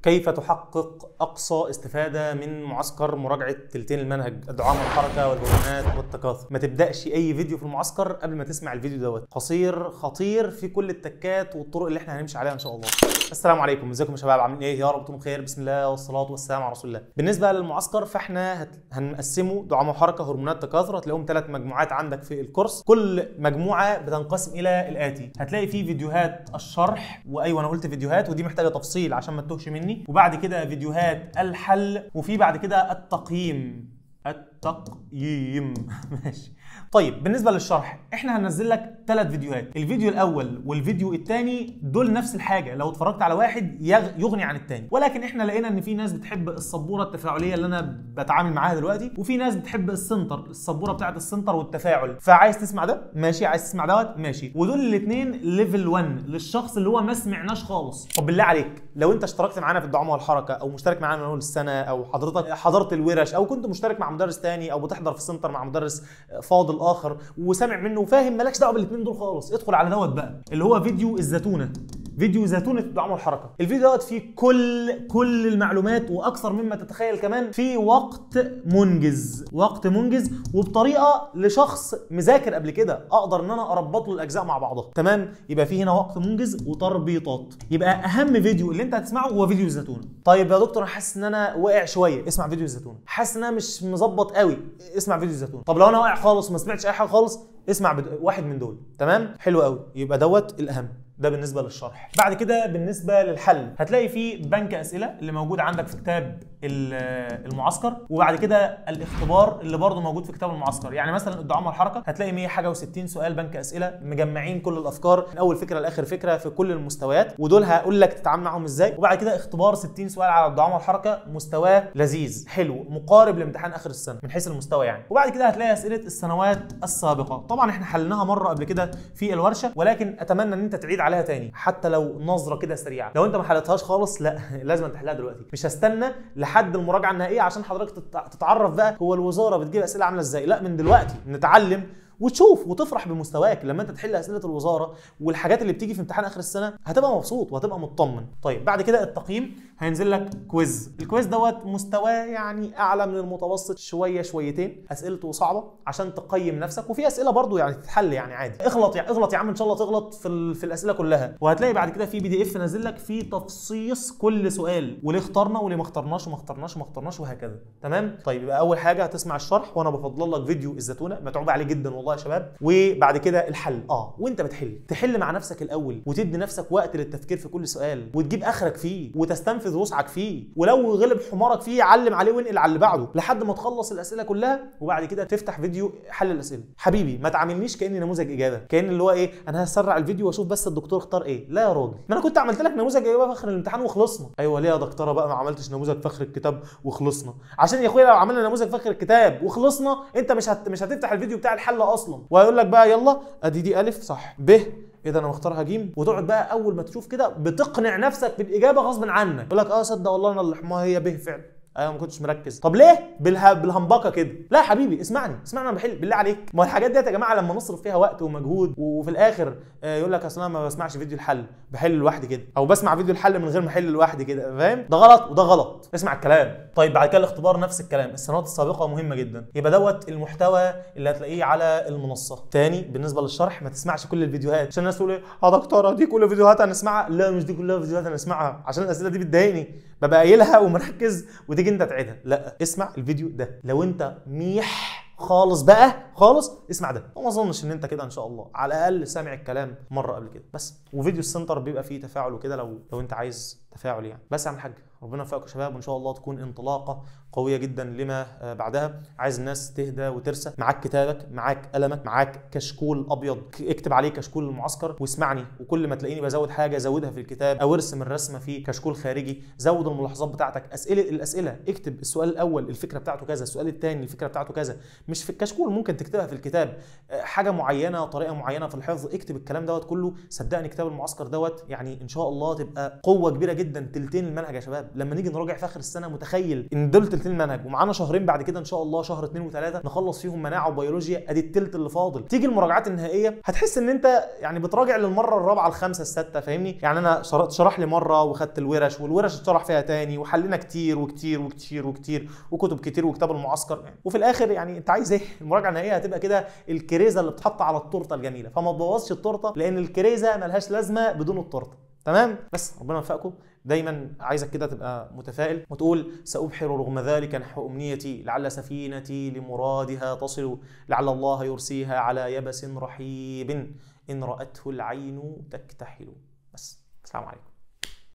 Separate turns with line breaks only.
كيف تحقق اقصى استفاده من معسكر مراجعه تلتين المنهج الدعامه الحركه والهرمونات والتكاثر ما تبداش اي فيديو في المعسكر قبل ما تسمع الفيديو دوت قصير خطير في كل التكات والطرق اللي احنا هنمشي عليها ان شاء الله السلام عليكم ازيكم يا شباب عاملين ايه يا رب تكونوا بخير بسم الله والصلاه والسلام على رسول الله بالنسبه للمعسكر فاحنا هت... هنقسمه دعامه حركه هرمونات تكاثر هتلاقيهم ثلاث مجموعات عندك في الكورس كل مجموعه بتنقسم الى الاتي هتلاقي فيه فيديوهات الشرح وايوه انا قلت فيديوهات ودي محتاجه تفصيل عشان ما تتوهش مني وبعد كده فيديوهات الحل وفي بعد كده التقييم التقييم ماشي طيب بالنسبه للشرح احنا هننزل لك ثلاث فيديوهات الفيديو الاول والفيديو الثاني دول نفس الحاجه لو اتفرجت على واحد يغ- يغني عن الثاني ولكن احنا لقينا ان في ناس بتحب السبوره التفاعليه اللي انا بتعامل معاها دلوقتي وفي ناس بتحب السنتر السبوره بتاعه السنتر والتفاعل فعايز تسمع ده ماشي عايز تسمع دوت ماشي ودول الاثنين ليفل 1 للشخص اللي هو ما سمعناش خالص طب بالله عليك لو انت اشتركت معانا في الدعامه والحركه او مشترك معانا من اول السنه او حضرتك حضرت الورش او كنت مشترك مع مدرس تاني او بتحضر في السنتر مع مدرس فاضل اخر وسامع منه وفاهم مالكش دعوه بالاثنين دول خالص ادخل على دوت بقى اللي هو فيديو الزتونه فيديو زتونه الدعم والحركه الفيديو دوت فيه كل كل المعلومات واكثر مما تتخيل كمان في وقت منجز وقت منجز وبطريقه لشخص مذاكر قبل كده اقدر ان انا اربط له الاجزاء مع بعضها تمام يبقى في هنا وقت منجز وتربيطات يبقى اهم فيديو اللي انت هتسمعه هو فيديو الزتونه طيب يا دكتور انا حاسس ان انا واقع شويه اسمع فيديو الزتونه حاسس ان انا مش مظبط قوي اسمع فيديو الزتونه طب لو انا واقع خالص وما سمعتش اي حاجه خالص اسمع بد... واحد من دول تمام حلو قوي يبقى دوت الاهم ده بالنسبه للشرح بعد كده بالنسبه للحل هتلاقي في بنك اسئله اللي موجود عندك في كتاب ال- المعسكر وبعد كده الاختبار اللي برضه موجود في كتاب المعسكر يعني مثلا الدعامه والحركه هتلاقي 100 حاجه و60 سؤال بنك اسئله مجمعين كل الافكار من اول فكره لاخر فكره في كل المستويات ودول هقول لك تتعامل معاهم ازاي وبعد كده اختبار 60 سؤال على الدعامه والحركه مستواه لذيذ حلو مقارب لامتحان اخر السنه من حيث المستوى يعني وبعد كده هتلاقي اسئله السنوات السابقه طبعا احنا حلناها مره قبل كده في الورشه ولكن اتمنى ان انت تعيد عليها تاني حتى لو نظره كده سريعه لو انت ما حلتهاش خالص لا لازم تحلها دلوقتي مش هستنى لحد المراجعه النهائيه عشان حضرتك تتع- تتعرف بقى هو الوزاره بتجيب اسئله عامله ازاي لا من دلوقتي نتعلم وتشوف وتفرح بمستواك لما انت تحل اسئله الوزاره والحاجات اللي بتيجي في امتحان اخر السنه هتبقى مبسوط وهتبقى مطمن طيب بعد كده التقييم هينزل لك كويز الكويز دوت مستواه يعني اعلى من المتوسط شويه شويتين اسئلته صعبه عشان تقيم نفسك وفي اسئله برضو يعني تتحل يعني عادي اغلط يعني اغلط يا عم ان شاء الله تغلط في ال- في الاسئله كلها وهتلاقي بعد كده في بي دي اف نازل لك فيه تفصيص كل سؤال وليه اخترنا وليه ما اخترناش وما اخترناش وما اخترناش وهكذا تمام طيب يبقى اول حاجه هتسمع الشرح وانا بفضل لك فيديو الزتونه متعوب عليه جدا والله يا شباب وبعد كده الحل اه وانت بتحل تحل مع نفسك الاول وتدي نفسك وقت للتفكير في كل سؤال وتجيب اخرك فيه وتستنفذ وسعك فيه ولو غلب حمارك فيه علم عليه وانقل على اللي بعده لحد ما تخلص الاسئله كلها وبعد كده تفتح فيديو حل الاسئله حبيبي ما تعاملنيش كاني نموذج اجابه كان اللي هو ايه انا هسرع الفيديو واشوف بس الدكتور اختار ايه لا يا راجل ما انا كنت عملت لك نموذج اجابه في اخر الامتحان وخلصنا ايوه ليه يا دكتوره بقى ما عملتش نموذج في اخر الكتاب وخلصنا عشان يا اخويا لو عملنا نموذج في اخر الكتاب وخلصنا انت مش هت... مش هتفتح الفيديو بتاع الحل اصلا وهيقول لك بقى يلا ادي دي الف صح ب ايه ده انا مختارها جيم وتقعد بقى اول ما تشوف كده بتقنع نفسك بالاجابه غصب عنك يقول لك اه صدق والله انا اللي حماها هي ب فعلا ايوه ما كنتش مركز طب ليه بالها بالهمبكه كده لا يا حبيبي اسمعني اسمعني انا بحل بالله عليك ما الحاجات ديت يا جماعه لما نصرف فيها وقت ومجهود وفي الاخر آه، يقول لك اصل انا ما بسمعش فيديو الحل بحل لوحدي كده او بسمع فيديو الحل من غير ما احل لوحدي كده فاهم ده غلط وده غلط اسمع الكلام طيب بعد كده الاختبار نفس الكلام السنوات السابقه مهمه جدا يبقى دوت المحتوى اللي هتلاقيه على المنصه تاني بالنسبه للشرح ما تسمعش كل الفيديوهات عشان الناس تقول ايه اه دكتوره دي كل فيديوهات هنسمعها لا مش دي كلها فيديوهات هنسمعها عشان الاسئله دي بتضايقني ببقى قايلها ومركز وتيجي انت تعيدها لا اسمع الفيديو ده لو انت ميح خالص بقى خالص اسمع ده وما اظنش ان انت كده ان شاء الله على الاقل سامع الكلام مره قبل كده بس وفيديو السنتر بيبقى فيه تفاعل وكده لو لو انت عايز تفاعل يعني بس يا عم الحاج ربنا يوفقكم يا شباب وان شاء الله تكون انطلاقه قويه جدا لما آه، بعدها عايز الناس تهدى وترسى معاك كتابك معاك قلمك معاك كشكول ابيض ك- اكتب عليه كشكول المعسكر واسمعني وكل ما تلاقيني بزود حاجه زودها في الكتاب او ارسم الرسمه في كشكول خارجي زود الملاحظات بتاعتك اسئله الاسئله اكتب السؤال الاول الفكره بتاعته كذا السؤال الثاني الفكره بتاعته كذا مش في الكشكول ممكن تكتبها في الكتاب آه، حاجه معينه طريقه معينه في الحفظ اكتب الكلام دوت كله صدقني كتاب المعسكر دوت يعني ان شاء الله تبقى قوه كبيره جدا جدا تلتين المنهج يا شباب لما نيجي نراجع في اخر السنه متخيل ان دول تلتين المنهج ومعانا شهرين بعد كده ان شاء الله شهر اثنين وثلاثه نخلص فيهم مناعه وبيولوجيا ادي التلت اللي فاضل تيجي المراجعات النهائيه هتحس ان انت يعني بتراجع للمره الرابعه الخامسه السادسه فاهمني يعني انا شر- شرح لي مره وخدت الورش والورش اتشرح فيها تاني وحلينا كتير وكتير وكتير وكتير وكتب كتير وكتاب المعسكر يعني وفي الاخر يعني انت عايز ايه المراجعه النهائيه هتبقى كده الكريزه اللي بتحط على التورته الجميله فما تبوظش التورته لان الكريزه ملهاش لازمه بدون التورته تمام بس ربنا يوفقكم دايما عايزك كده تبقى متفائل وتقول سأبحر رغم ذلك نحو أمنيتي لعل سفينتي لمرادها تصل لعل الله يرسيها على يبس رحيب إن رأته العين تكتحل بس السلام عليكم